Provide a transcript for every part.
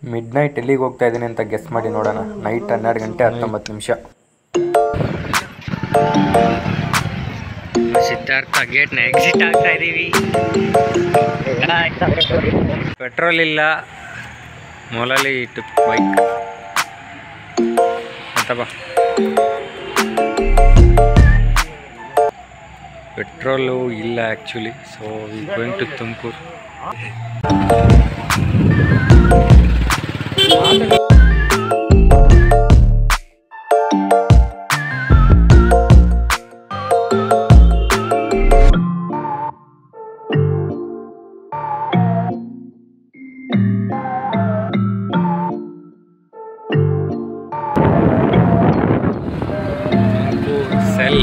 Mid night ಎಲ್ಲಿಗೆ ಹೋಗ್ತಾ ಇದ್ದೀನಿ ಅಂತ ಗೆಸ್ ಮಾಡಿ ನೋಡೋಣ ನೈಟ್ ಹನ್ನೆರಡು ಗಂಟೆ ಹತ್ತೊಂಬತ್ತು ನಿಮಿಷ ಸಿದ್ಧಾರ್ಥ ಗೇಟ್ನ ಎಕ್ಸಿಟ್ ಆಗ್ತಾ ಇದೀವಿ ಪೆಟ್ರೋಲ್ ಇಲ್ಲ ಮೊಲಲಿ ಇಟ್ಟು ಬೈಕ್ ಅಂತ ಬಾ ಪೆಟ್ರೋಲು ಇಲ್ಲ actually so we going to Tumakuru Shell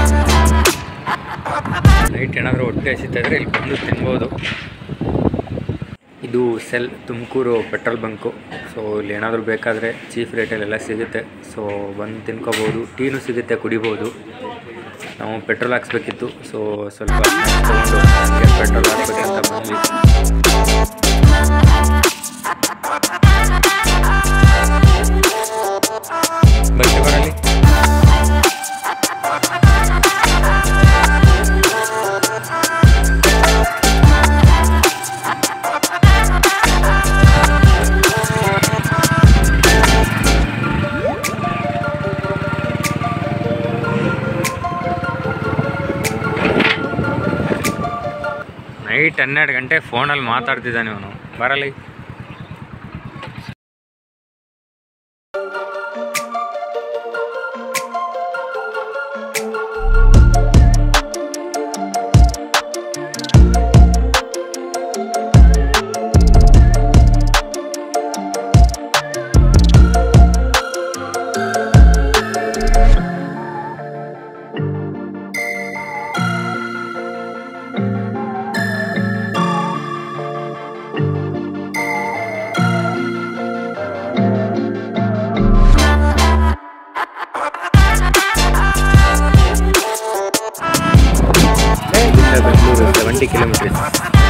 night ಏನಾದರೂ ಹೊಟ್ಟೆ ಹಸಿತಾ ಇದ್ರೆ ಇಲ್ಲಿ ಬಂದು ತಿನ್ಬೋದು ಇದು Shell Tumakuru petrol bunk so ಇಲ್ಲಿ ಏನಾದರೂ ಬೇಕಾದರೆ ಚೀಫ್ ರೇಟಲ್ಲೆಲ್ಲ ಸಿಗುತ್ತೆ ಸೊ ಬಂದು ತಿನ್ಕೋಬೋದು ಟೀನೂ ಸಿಗುತ್ತೆ ಕುಡಿಬೋದು ನಾವು ಪೆಟ್ರೋಲ್ ಹಾಕ್ಸ್ಬೇಕಿತ್ತು ಸೊ ಸ್ವಲ್ಪ ತೊಗೊಂಡು ಹಂಗೆ ಪೆಟ್ರೋಲ್ ಹಾಕ್ಬೇಕಂತ ಬಂದ್ವಿ ಬೈಕ್ ತಗೊಳ್ಳಿ ನೈಟ್ ಹನ್ನೆರಡು ಗಂಟೆ ಫೋನಲ್ಲಿ ಮಾತಾಡ್ತಿದ್ದಾನೆ ಅವನು ಬರಲಿ ಇಲ್ಲಿಂದ ಬೆಂಗಳೂರು ಸೆವೆಂಟಿ ಕಿಲೋಮೀಟರ್ಸ್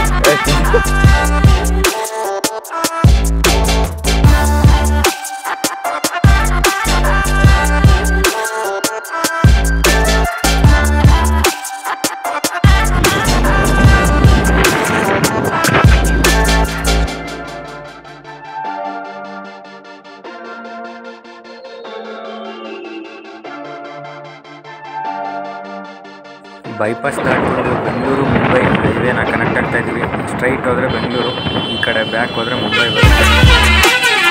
ಬೈಪಾಸ್ ದಾಟ್ಕೊಂಡು ಬೆಂಗಳೂರು ಮುಂಬೈ ಹೈವೇನ ಕನೆಕ್ಟ್ ಆಗ್ತಾ ಇದ್ದೀವಿ ಸ್ಟ್ರೈಟ್ ಹೋದರೆ ಬೆಂಗಳೂರು ಈ ಕಡೆ ಬ್ಯಾಕ್ ಹೋದರೆ ಮುಂಬೈ ಬರುತ್ತೆ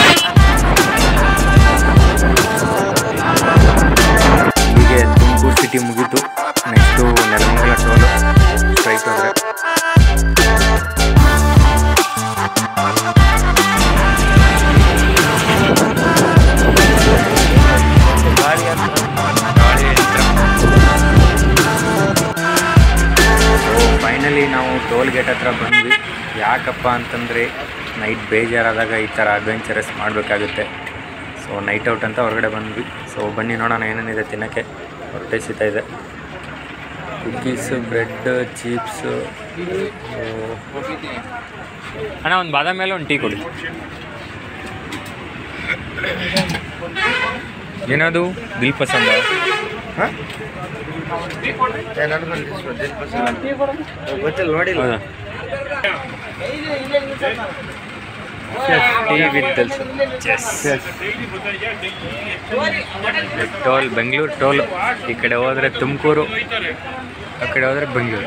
ಇಲ್ಲಿಗೆ ತುಮಕೂರು ಸಿಟಿ ಮುಗೀತು ನೆಕ್ಸ್ಟು ನೆಲಮಂಗಲ ಟೋಲು ಸ್ಟ್ರೈಟ್ ಹೋದರೆ ಗಾಳಿ ಯಂತ್ರ ಫೈನಲಿ ನಾವು ಟೋಲ್ ಗೇಟ್ ಹತ್ರ ಬಂದ್ವಿ ಯಾಕಪ್ಪ ಅಂತಂದರೆ ನೈಟ್ ಬೇಜಾರಾದಾಗ ಈ ಥರ ಅಡ್ವೆಂಚರಸ್ ಮಾಡಬೇಕಾಗುತ್ತೆ ಸೊ ನೈಟ್ ಔಟ್ ಅಂತ ಹೊರಗಡೆ ಬಂದ್ವಿ ಸೊ ಬನ್ನಿ ನೋಡೋಣ ಏನೇನಿದೆ ತಿನ್ನೋಕ್ಕೆ ಹೊಟ್ಟೆ ಸಿಗ್ತಾ ಇದೆ ಕುಕ್ಕೀಸು ಬ್ರೆಡ್ ಚೀಪ್ಸು ಅಣ್ಣ ಒಂದು ಬಾದಾಮಿ ಮೇಲೆ ಒಂದು ಟೀ ಕೊಡಿ ಏನದು ದಿಲ್ ಪಸಂದ ಗೊತ್ತಿಲ್ಲ ನೋಡಿಲ್ಲ ಹೌದಾ tea with toll Bengaluru toll ಈ ಕಡೆ ಹೋದ್ರೆ ತುಮಕೂರು ಆ ಕಡೆ ಹೋದ್ರೆ ಬೆಂಗಳೂರು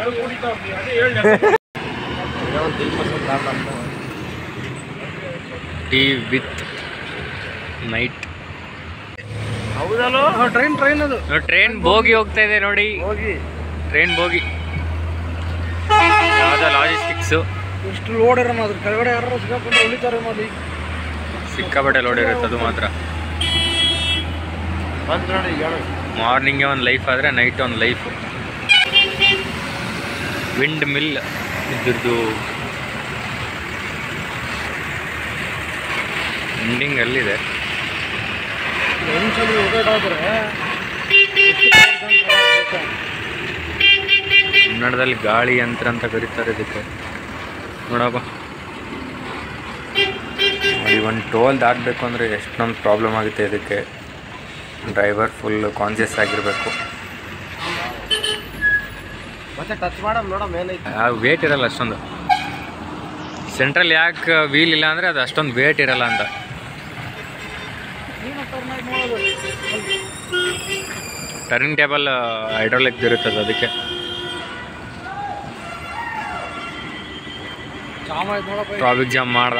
ಟೀ ವಿತ್ ನೈಟ್ ಹೌದಲ್ಲೋ ಟ್ರೈನ್ ಟ್ರೈನ್ ಅದು ಟ್ರೈನ್ ಬೋಗಿ ಹೋಗ್ತಾ ಇದೆ ನೋಡಿ ಹೋಗಿ ಟ್ರೈನ್ ಬೋಗಿ ಯಾವುದೋ ಲಾಜಿಸ್ಟಿಕ್ಸು ಎಷ್ಟು ಲೋಡ್ ಇರೋಣ ಅದ್ರ ಕೆಳಗಡೆ ಯಾರು ಸಿಗಾಕೊಂಡು ಉಳಿತಾರೆ ಮಾಡಿ ಸಿಕ್ಕಾಪಟ್ಟೆ ಲೋಡ್ ಇರುತ್ತೆ ಅದು ಮಾತ್ರ ಬಂದ್ ನೋಡಿ ಈಗ ಮಾರ್ನಿಂಗೇ ಒಂದು ಲೈಫ್ ಆದರೆ ನೈಟ್ ಒಂದು ಲೈಫು ವಿಂಡ್ ಮಿಲ್ ಇದ್ರದ್ದು ಎಂಡಿಂಗ್ ಅಲ್ಲಿದೆ ಒಂದ್ಸಲ ಹೋಗೋದಾದ್ರೆ ಕನ್ನಡದಲ್ಲಿ ಗಾಳಿ ಯಂತ್ರ ಅಂತ ಕರೀತಾರೆ ಇದಕ್ಕೆ ನೋಡಪ್ಪ ನೋಡಿ ಇವನ್ ಟೋಲ್ ದಾಟಬೇಕು ಅಂದರೆ ಎಷ್ಟೊಂದು ಪ್ರಾಬ್ಲಮ್ ಆಗುತ್ತೆ ಇದಕ್ಕೆ ಡ್ರೈವರ್ ಫುಲ್ ಕಾನ್ಷಿಯಸ್ ಆಗಿರಬೇಕು ಮತ್ತೆ ಟಚ್ ಮಾಡಮ್ ನೋಡ ಮೇಲೈತೆ ಆ ವೇಟ್ ಇರಲ್ಲ ಅಷ್ಟೊಂದು ಸೆಂಟ್ರಲ್ ಯಾಕೆ ವೀಲ್ ಇಲ್ಲ ಅಂದರೆ ಅದು ಅಷ್ಟೊಂದು ವೇಟ್ ಇರಲ್ಲ ಅಂತ ಟರ್ನಿಂಗ್ ಟೇಬಲ್ ಹೈಡ್ರಾಲಿಕ್ ಇರುತ್ತದೆ ಅದಕ್ಕೆ ಜಾಮ್ ಆಯ್ತು ನೋಡಪ್ಪ ಟ್ರಾಫಿಕ್ ಜಾಮ್ ಮಾಡ್ದ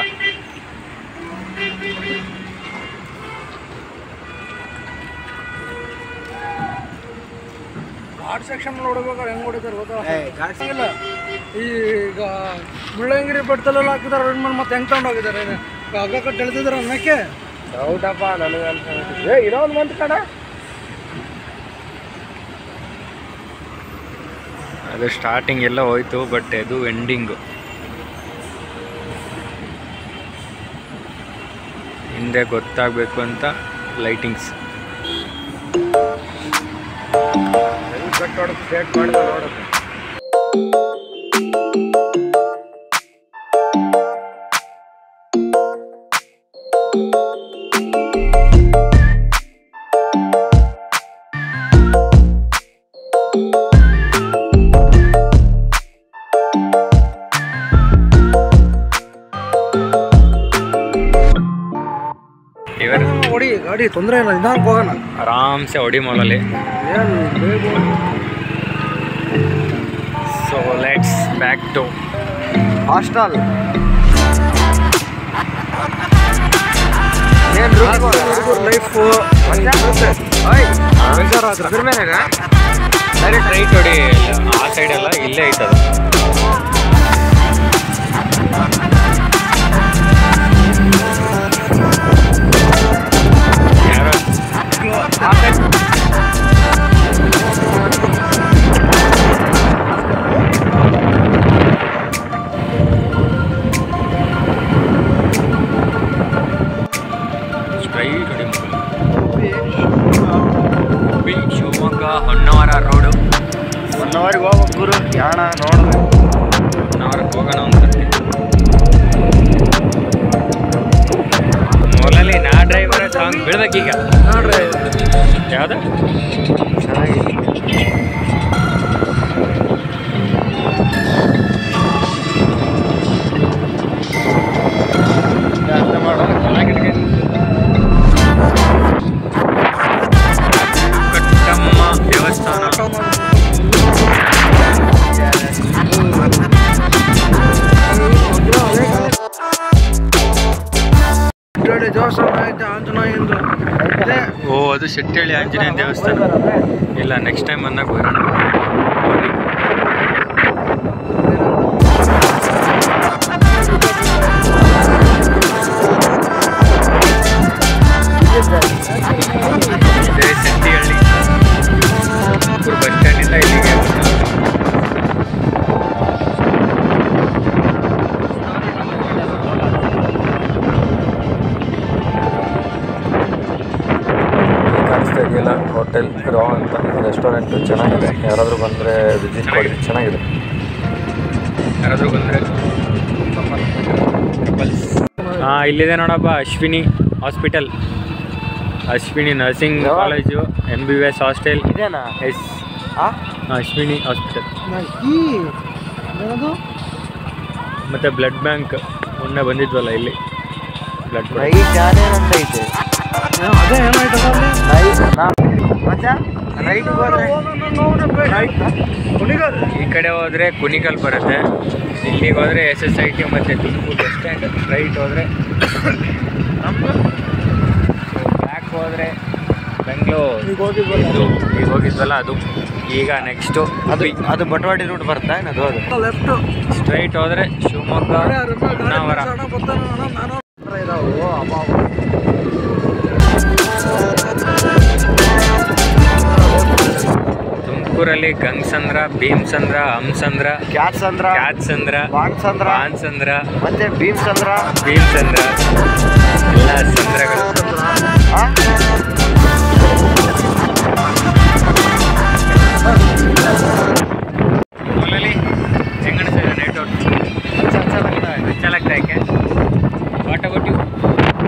ಘಾಟ್ ಸೆಕ್ಷನ್ ನೋಡ್ಬೇಕಾದ್ರೆ ಹೆಂಗ್ ಹೊಡಿತಾರೆ ಗೊತ್ತಾ ಘಾಟ್ ಸಿಗಲ್ಲ ಈಗ ಮುಳ್ಳಂಗಿರಿ ಬೆಟ್ಟದಲ್ಲೆಲ್ಲ ಹಾಕಿದಾರೆ ರನ್ ಮಾಡಿ ಮತ್ತೆ ಹೆಂಗ್ ತಗೊಂಡು ಹೋಗಿದ್ದಾರೆ ಹಗ್ಗ ಕಟ್ಟು ಎಳ್ದಿದಾರೆ ಅನ್ನಕ್ಕೆ ಹೌದಪ್ಪ ನನಗೆ ಏ ಇರೋ ಒಂದು ಮಂತ್ ಕಣ ಅದು ಸ್ಟಾರ್ಟಿಂಗ್ ಎಲ್ಲ ಹೋಯ್ತು ಬಟ್ ಇದು ಎಂಡಿಂಗು ಹಿಂದೆ ಗೊತ್ತಾಗಬೇಕು ಅಂತ ಲೈಟಿಂಗ್ಸ್ ಕಟ್ ಹೊಡೆದು ಸ್ಟ್ರೇಟ್ ಮಾಡಿದ ನೋಡಕ್ಕೆ ಇವರು ಹೊಡಿ ಗಾಡಿ ತೊಂದರೆ ಇಲ್ಲ ನಿಧಾನಕ್ಕೆ ಹೋಗೋಣ ಆರಾಮ್ಸೆ ಹೊಡಿ ಮೊಲಲ್ಲಿ ಏನು ಬೇಗ so let's back to hostel life direct right ಹೊಡಿ ಆ ಸೈಡ್ ಅಲ್ಲ ಇಲ್ಲೇ ಐತದ ಯಾರೋ ಸ್ಟ್ರೈಟ್ ಹೊಡಿ ಉಡುಪಿ ಶಿವಮೊಗ್ಗ ಹೊನ್ನಾವರ ರೋಡು ಒನ್ ಅವರ್ಗೆ ಹೋಗ್ಬೇಕು ಗುರು ಯಾಣ ನೋಡೋದು ಹೊನ್ನಾವರಕ್ಕೆ ಹೋಗೋಣ ಅಂತ ಮೊಲಲ್ಲಿ ನಾ ಡ್ರೈವರ್ ಸಾಂಗ್ ಬಿಡ್ಬೇಕೀಗ ನೋಡ್ರಿ ಯಾವ್ದು ಚೆನ್ನಾಗಿ ಕಟ್ಟಮ್ಮ ದೇವಸ್ಥಾನ ಶೆಟ್ಟಳ್ಳಿ ದೇವಸ್ಥಾನ ಐತೆ ಆಂಜನೇಯಂದು ಇದೆ ಓ ಅದು ಶೆಟ್ಟಳ್ಳಿ ಆಂಜನೇಯ ದೇವಸ್ಥಾನ ಇಲ್ಲ ನೆಕ್ಸ್ಟ್ ಟೈಮ್ ಬಂದಾಗ ಬರೋಣ ಇದೇ ಶೆಟ್ಟಿಹಳ್ಳಿ ಬಸ್ ಸ್ಟ್ಯಾಂಡಿಂದ ಇಲ್ಲಿಗೆ ಕಾಣಿಸ್ತಾ ಇದೆಯಲ್ಲ ಹೋಟೆಲ್ ರಾ ಅಂತ ರೆಸ್ಟೋರೆಂಟ್ ಚೆನ್ನಾಗಿದೆ ಯಾರಾದರೂ ಬಂದರೆ ವಿಸಿಟ್ ಕೊಡಿ ಚೆನ್ನಾಗಿದೆ ಯಾರಾದರೂ ಬಂದರೆ ಹಾಂ ಇಲ್ಲಿದೆ ನೋಡಪ್ಪ ಅಶ್ವಿನಿ ಹಾಸ್ಪಿಟಲ್ ಅಶ್ವಿನಿ ನರ್ಸಿಂಗ್ ಯಾವ? College M B B S hostel ಇದೇನಾ ಎಸ್ ಆ ಅಶ್ವಿನಿ ಹಾಸ್ಪಿಟಲ್ ಈ ಏನದು ಮತ್ತು ಬ್ಲಡ್ ಬ್ಯಾಂಕ್ ಮೊನ್ನೆ ಬಂದಿದ್ವಲ್ಲ ಇಲ್ಲಿ ಬ್ಲಡ್ ಬ್ಯಾಂಕ್ ರೈಟ್ ಯಾರೇನಂತ ಐತೆ ಅದೇ ಏನಾಯ್ತದ ರೈಟ್ ಈ ಕಡೆ ಹೋದರೆ ಕುಣಿಗಲ್ ಬರುತ್ತೆ ಇಲ್ಲಿಗೆ ಹೋದರೆ ಎಸ್ ಎಸ್ ಐ ಟಿ ಮತ್ತು ತುಮಕೂರು ಬಸ್ ಸ್ಟ್ಯಾಂಡ್ ರೈಟ್ ಹೋದರೆ ಬ್ಯಾಕ್ ಹೋದರೆ ಬೆಂಗಳೂರು ಈಗ ಹೋಗಿದ್ವಲ್ಲ. ಇದು ಈಗ ಹೋಗಿದ್ವಲ್ಲ ಅದು ಈಗ ನೆಕ್ಸ್ಟು ಅದು ಅದು ಬಟವಾಡಿ ರೂಟ್ ಬರ್ತಾ ಏನದು ಅದು ಲೆಫ್ಟ್ ಸ್ಟ್ರೈಟ್ ಹೋದರೆ ಶಿವಮೊಗ್ಗ ಹೊನ್ನಾವರ ತುಮಕೂರಲ್ಲಿ ಗಂಗಸಂದ್ರ ಭೀಮಸಂದ್ರ ಹಂಸಂದ್ರ ಕ್ಯಾಟ್ಸ್ ಅಂದ್ರ ಕ್ಯಾತ್ಸಂದ್ರ ಬಾಣ್ಸ್ ಅಂದ್ರ ಬಾನ್ಸಂದ್ರ ಮತ್ತೆ ಬೀಮ್ಸ್ ಅಂದ್ರ ಭೀಮಸಂದ್ರ ಎಲ್ಲ ಸಂದ್ರಗಳು ಆ? ಮೊದಲಲ್ಲಿ ಹೆಂಗಣಿಸಿದೆ ನೈಟ್ ಔಟ್ अच्छा अच्छा लगता है अच्छा लगता है क्या what about you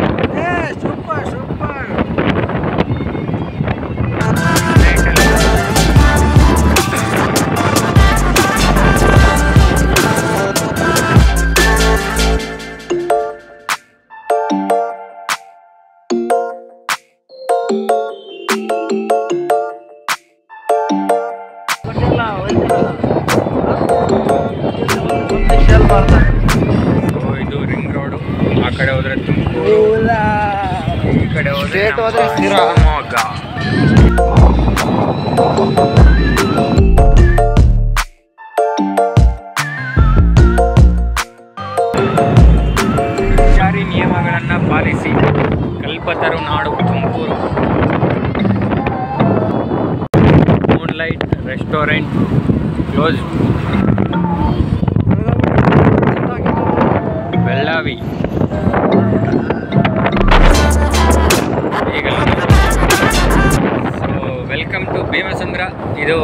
ಸೊ ಇದು ರಿಂಗ್ ರೋಡು ಆ ಕಡೆ ಹೋದ್ರೆ ತುಮಕೂರು ಈ ಕಡೆ ಹೋದ್ರೆ Straight ಹೋದ್ರೆ ನಮ್ಮ ಶಿರಾ. ಶಿವಮೊಗ್ಗ ಸಂಚಾರಿ ನಿಯಮಗಳನ್ನು ಪಾಲಿಸಿ ಕಲ್ಪತರು ನಾಡು Tumakuru moonlight restaurant close Bellavi ಈಗಲ್ಲ ಸೊ ವೆಲ್ಕಮ್ ಟು ಭೀಮಸಂದ್ರ ಇದು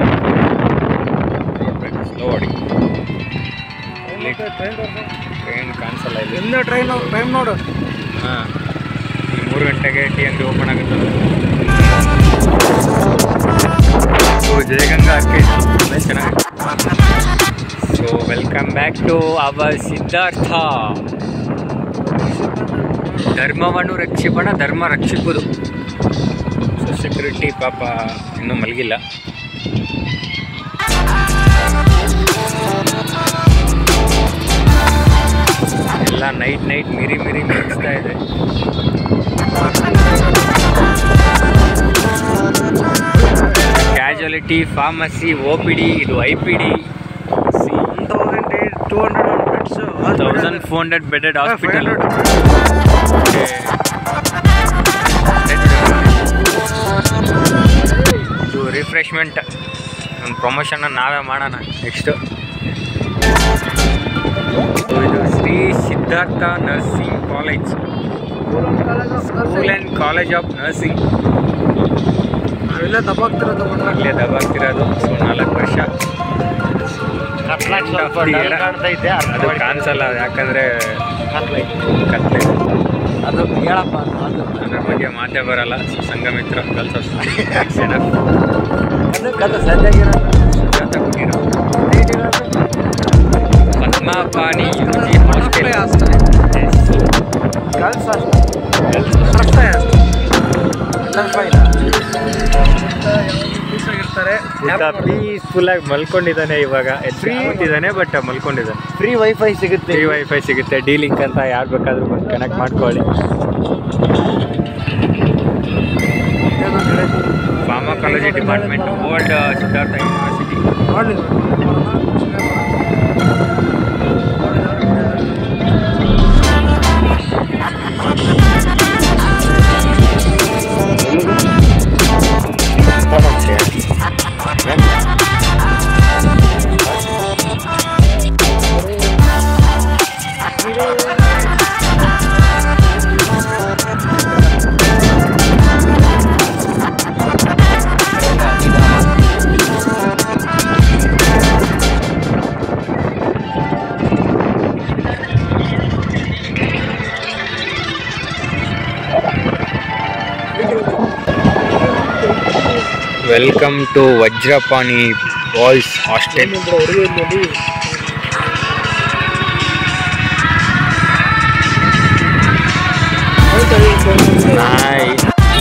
ಸ್ಲೋ ಓಡಿ ಇಲ್ಲಿ ಟ್ರೈನ್ ಕಾಣಿಸಲ್ಲ ಇಲ್ಲಿ ಎಲ್ಲ ಟ್ರೈನ್ ಟೈಮ್ ನೋಡು ಹಾಂ ಈ ಮೂರು ಗಂಟೆಗೆ ಟಿ ಅಂಗಡಿ ಓಪನ್ ಆಗುತ್ತದೆ ಸೊ ಜಯಗಂಗಾ ಆರ್ಕೇಡ್ ತುಂಬ ಚೆನ್ನಾಗಿ so welcome back to our Siddhartha ಧರ್ಮವನ್ನು ರಕ್ಷಿಪಣ ಧರ್ಮ ರಕ್ಷಿಸುವುದು ಸೊ ಸೆಕ್ಯೂರಿಟಿ ಪಾಪ ಇನ್ನೂ ಮಲಗಿಲ್ಲ ಎಲ್ಲ ನೈಟ್ ನೈಟ್ ಮಿರಿ ಮಿರಿ ಮಿರಿಸ್ತಾ ಇದೆ casualty pharmacy O P D ಇದು I P D two hundred beds thousand four hundred bedded hospital ಇದು ರಿಫ್ರೆಶ್ಮೆಂಟ್ ಒಂದು ಪ್ರಮೋಷನ್ನ ನಾವೇ ಮಾಡೋಣ ನೆಕ್ಸ್ಟು ಇದು Shri Siddhartha nursing college school and college of nursing ಇಲ್ಲೇ ದಬ್ಬಾಗ್ತಿರೋದು ಇಲ್ಲೇ ದಬಾಗ್ತಿರೋದು ಸೊ ನಾಲ್ಕು ವರ್ಷ ಅದು ಕಾಣಿಸಲ್ಲ ಯಾಕಂದರೆ ಕತ್ಲೆ ಅದು ಹೇಳಪ್ಪ ಅದು ಅದ್ರ ಬಗ್ಗೆ ಮಾತೇ ಬರಲ್ಲ ಸೊ ಸಂಘಮಿತ್ರ ಕಲ್ಸೋ ಅದು ಸದ್ಯಾಗಿರೋದು Padmapani U G hostel girls ಅಷ್ಟೇ ಅಷ್ಟೇ ಇರ್ತಾರೆ ಪೀಸ್ಫುಲ್ಲಾಗಿ ಮಲ್ಕೊಂಡಿದ್ದಾನೆ ಇವಾಗ ಫ್ರೀ ಇದ್ದಾನೆ ಬಟ್ ಮಲ್ಕೊಂಡಿದ್ದಾನೆ ಫ್ರೀ ವೈಫೈ ಸಿಗುತ್ತೆ ಫ್ರೀ ವೈಫೈ ಸಿಗುತ್ತೆ ಡಿ ಲಿಂಕ್ ಅಂತ ಯಾರು ಬೇಕಾದ್ರೂ ಬಂದು ಕನೆಕ್ಟ್ ಮಾಡ್ಕೊಳ್ಳಿ pharmacology department old Siddhartha university ನೋಡಿ welcome to Vajrapani boys hostel ನಾಯ್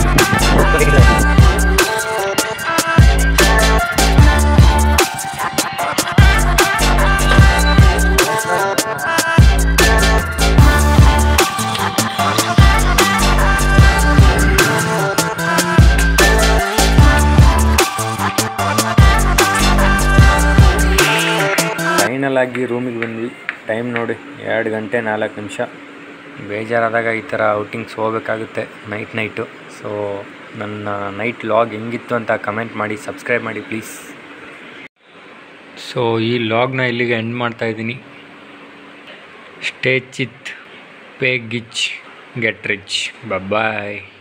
ಫೈನಲ್ ಆಗಿ ರೂಮಿಗೆ ಬಂದ್ವಿ ಟೈಮ್ ನೋಡಿ ಎರಡು ಗಂಟೆ ನಾಲ್ಕು ನಿಮಿಷ ಬೇಜಾರಾದಾಗ ಈ ಥರ ಔಟಿಂಗ್ಸ್ ಹೋಗ್ಬೇಕಾಗುತ್ತೆ ನೈಟ್ ನೈಟು ಸೊ ನನ್ನ ನೈಟ್ ಲಾಗ್ ಹೆಂಗಿತ್ತು ಅಂತ ಕಮೆಂಟ್ ಮಾಡಿ ಸಬ್ಸ್ಕ್ರೈಬ್ ಮಾಡಿ ಪ್ಲೀಸ್ ಸೊ ಈ ಲಾಗ್ನ ಇಲ್ಲಿಗೆ ಎಂಡ್ ಮಾಡ್ತಾ ಇದ್ದೀನಿ ಸ್ಟೇ ಚಿತ್ ಪೇ ಗಿಚ್ ಗೆಟ್ ರಿಚ್ ಬಾಯ್